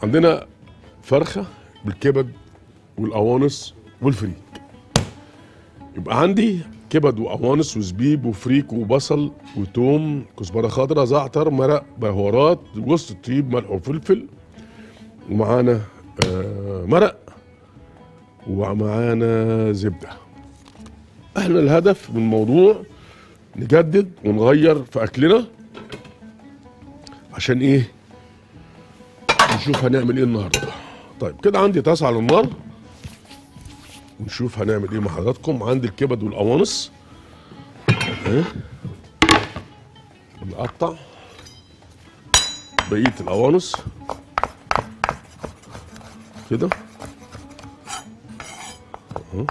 عندنا فرخه بالكبد والقوانص والفريك يبقى عندي كبد وقوانص وزبيب وفريك وبصل وتوم كزبره خضراء زعتر مرق بهارات جوز الطيب ملح وفلفل ومعانا آه مرق ومعانا زبده احنا الهدف من الموضوع نجدد ونغير في اكلنا عشان ايه نشوف هنعمل ايه النهارده طيب كده عندي طاسه على النار ونشوف هنعمل ايه مع حضراتكم عندي الكبد والقوانص اهي نقطع بقيه القوانص كده اهو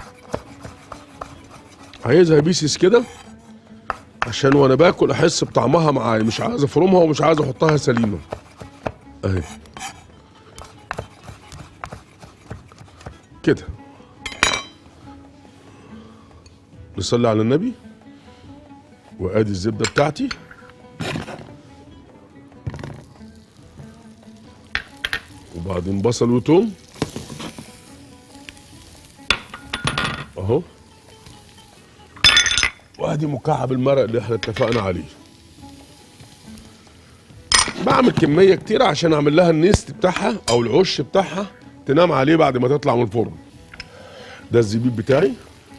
عايزها بيسيس كده عشان وانا باكل احس بطعمها معايا مش عايز افرمها ومش عايز احطها سليمه اهي كده نصلي على النبي وادي الزبده بتاعتي وبعدين بصل وتوم اهو وادي مكعب المرق اللي احنا اتفقنا عليه بعمل كميه كتير عشان اعمل لها النيست بتاعها او العش بتاعها تنام عليه بعد ما تطلع من الفرن ده الزبيب بتاعي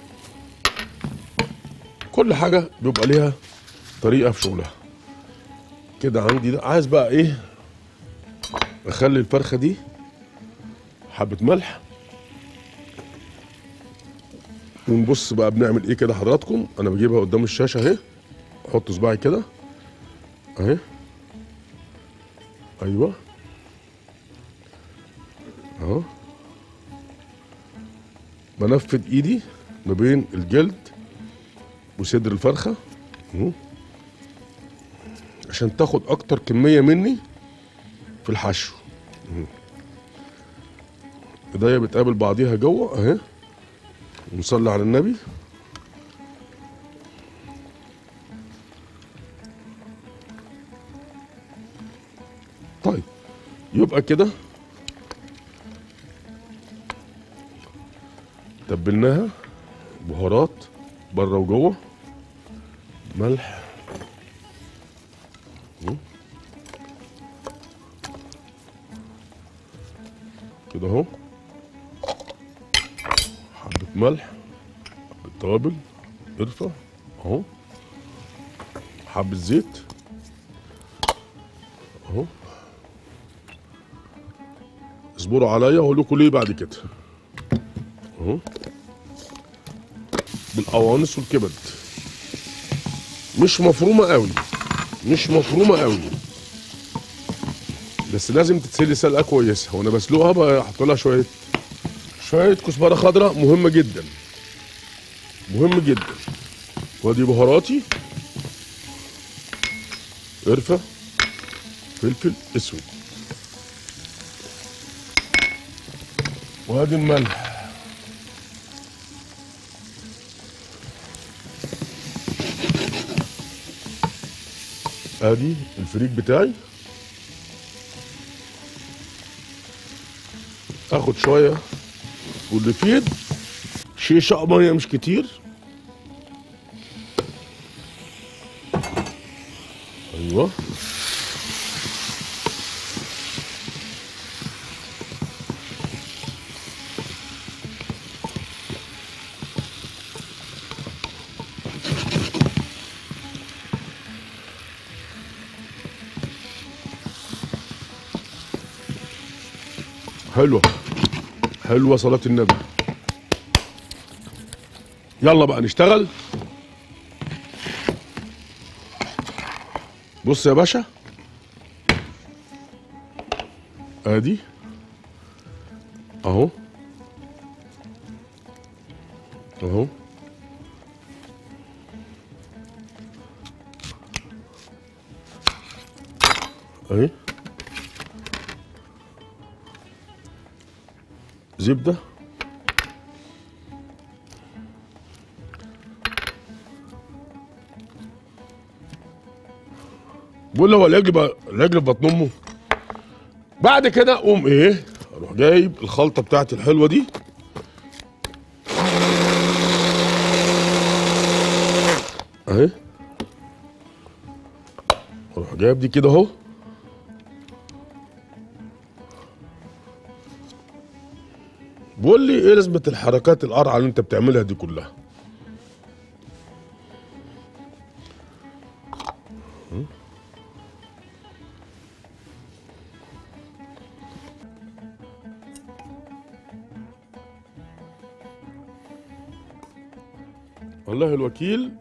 كل حاجه بيبقى ليها طريقه في شغلها كده عندي ده عايز بقى ايه اخلي الفرخه دي حبه ملح ونبص بقى بنعمل ايه كده حضراتكم انا بجيبها قدام الشاشه اهي احط صباعي كده اهي ايوه اهو بنفذ ايدي ما بين الجلد وصدر الفرخه اهو عشان تاخد اكتر كميه مني في الحشو اهو. ايديا بتقابل بعضيها جوه اهي ونصلي على النبي طيب يبقى كده تبلناها بهارات بره وجوه ملح مم. كده اهو حبة ملح حبة توابل قرفة اهو حبة زيت اهو اصبروا عليا واقول لكم ليه بعد كده اهو بالقوانص والكبد مش مفرومه قوي مش مفرومه قوي بس لازم تتسلي سلقه كويسه وانا بسلقها بحط لها شويه شويه كزبره خضراء مهمه جدا مهم جدا وادي بهاراتي قرفه فلفل اسود وادي الملح ادي الفريك بتاعي اخد شويه واللي فيه شيشه ميه مش كتير ايوه حلوه حلوه صلاه النبي يلا بقى نشتغل بص يا باشا ادي اهو اهو اهي زبده بقول له هو العجل بقى- العجل في بطن امه بعد كده اقوم ايه اروح جايب الخلطه بتاعتي الحلوه دي اهي اروح جايب دي كده اهو بقول لي ايه لازمه الحركات القرعه اللي انت بتعملها دي كلها والله الوكيل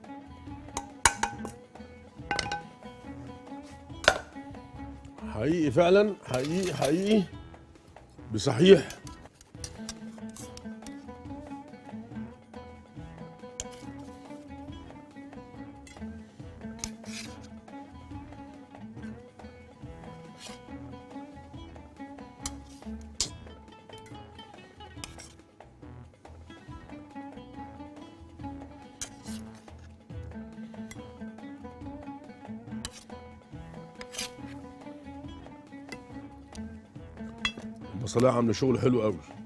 حقيقي فعلا حقيقي حقيقي بصحيح البصلايه عامله شغل حلو قوي